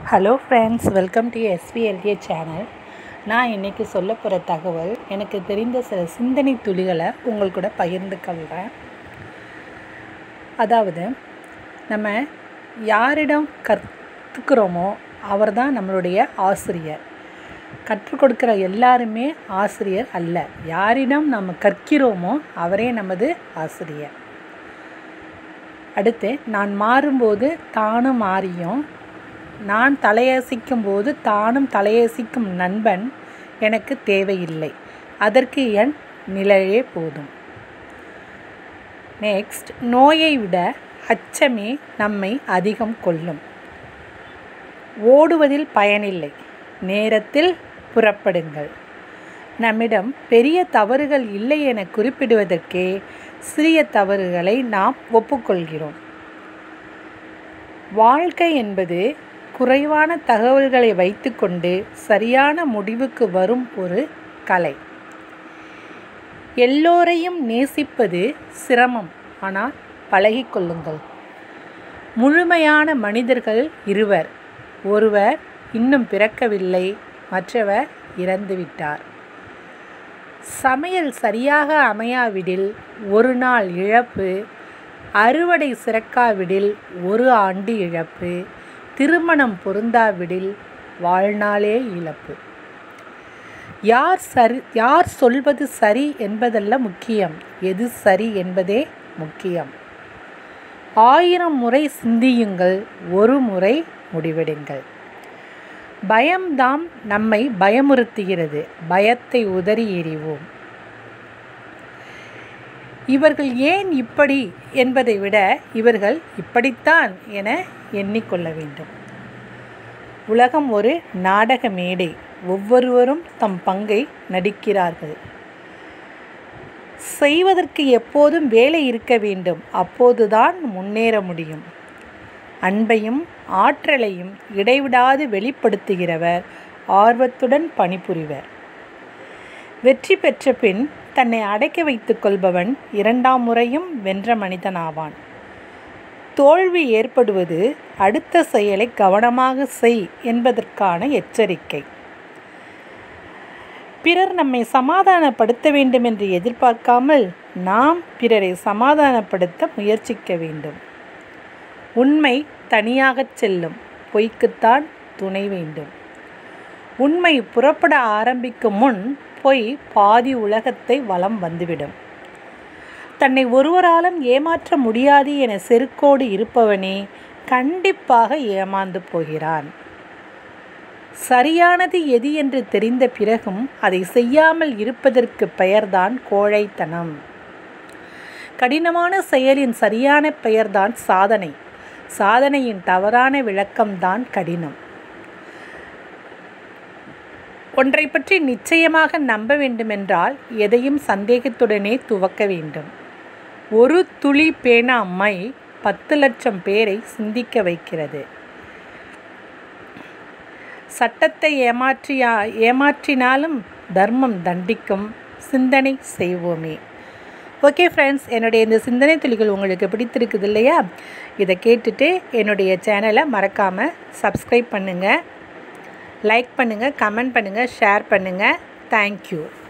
hello friends welcome to SVLA channel நான் இன்றைக்கி சொல்ல போகிற தகவல் எனக்கு தெரிந்த சில சிந்தனை துளிகளை உங்கள் கூட பகிர்ந்து கொள்கிறேன் அதாவது நம்ம யாரிடம் கற்றுக்கிறோமோ அவர் தான் நம்மளுடைய ஆசிரியர் கற்றுக் கொடுக்குற எல்லாருமே ஆசிரியர் அல்ல யாரிடம் நம்ம கற்கிறோமோ அவரே நமது ஆசிரியர் அடுத்து நான் மாறும்போது தானும் மாறியும் நான் தலையசைக்கும் போது தானும் தலையசைக்கும் நண்பன் எனக்கு தேவையில்லை அதற்கு என் நிழலே போதும் நெக்ஸ்ட் நோயை விட அச்சமே நம்மை அதிகம் கொல்லும் ஓடுவதில் பயனில்லை நேரத்தில் புறப்படுங்கள் நம்மிடம் பெரிய தவறுகள் இல்லை என குறிப்பிடுவதற்கே சிறிய தவறுகளை நாம் ஒப்புக்கொள்கிறோம் வாழ்க்கை என்பது குறைவான தகவல்களை வைத்துக்கொண்டு சரியான முடிவுக்கு வரும் ஒரு கலை எல்லோரையும் நேசிப்பது சிரமம் ஆனால் பழகிக்கொள்ளுங்கள் முழுமையான மனிதர்கள் இருவர் ஒருவர் இன்னும் பிறக்கவில்லை மற்றவர் இறந்துவிட்டார் சமையல் சரியாக அமையாவிடில் ஒரு நாள் இழப்பு அறுவடை சிறக்காவிடில் ஒரு ஆண்டு இழப்பு திருமணம் பொருந்தாவிடில் வாழ்நாளே இழப்பு யார் சரி யார் சொல்வது சரி என்பதல்ல முக்கியம் எது சரி என்பதே முக்கியம் ஆயிரம் முறை சிந்தியுங்கள் ஒரு முறை முடிவெடுங்கள் பயம்தாம் நம்மை பயமுறுத்துகிறது பயத்தை உதறி எறிவோம் இவர்கள் ஏன் இப்படி என்பதை விட இவர்கள் இப்படித்தான் என எண்ணிக்கொள்ள வேண்டும் உலகம் ஒரு நாடக மேடை ஒவ்வொருவரும் தம் பங்கை நடிக்கிறார்கள் செய்வதற்கு எப்போதும் வேலை இருக்க வேண்டும் அப்போதுதான் முன்னேற முடியும் அன்பையும் ஆற்றலையும் இடைவிடாது வெளிப்படுத்துகிறவர் ஆர்வத்துடன் பணிபுரிவர் வெற்றி பெற்ற பின் தன்னை அடக்கி வைத்துக் கொள்பவன் இரண்டாம் முறையும் வென்ற மனிதனாவான் தோல்வி ஏற்படுவது அடுத்த செயலை கவனமாக செய் என்பதற்கான எச்சரிக்கை பிறர் நம்மை சமாதானப்படுத்த வேண்டும் என்று எதிர்பார்க்காமல் நாம் பிறரை சமாதானப்படுத்த முயற்சிக்க வேண்டும் உண்மை தனியாகச் செல்லும் பொய்க்குத்தான் துணை வேண்டும் உண்மை புறப்பட ஆரம்பிக்கும் முன் பொய் பாதி உலகத்தை வலம் வந்துவிடும் தன்னை ஒருவராலும் ஏமாற்ற முடியாது என செருக்கோடு இருப்பவனே கண்டிப்பாக ஏமாந்து போகிறான் சரியானது எது என்று தெரிந்த பிறகும் அதை செய்யாமல் இருப்பதற்கு பெயர்தான் கோழைத்தனம் கடினமான செயலின் சரியான பெயர்தான் சாதனை சாதனையின் தவறான விளக்கம்தான் கடினம் ஒன்றை பற்றி நிச்சயமாக நம்ப வேண்டுமென்றால் எதையும் சந்தேகத்துடனே துவக்க வேண்டும் ஒரு துளி பேனா அம்மை பத்து லட்சம் பேரை சிந்திக்க வைக்கிறது சட்டத்தை ஏமாற்றியா ஏமாற்றினாலும் தர்மம் தண்டிக்கும் சிந்தனை செய்வோமே ஓகே ஃப்ரெண்ட்ஸ் என்னுடைய இந்த சிந்தனை துளிகள் உங்களுக்கு பிடித்திருக்குது இல்லையா இதை கேட்டுட்டு என்னுடைய சேனலை மறக்காமல் சப்ஸ்கிரைப் பண்ணுங்கள் லைக் பண்ணுங்கள் கமெண்ட் பண்ணுங்கள் ஷேர் பண்ணுங்கள் தேங்க்யூ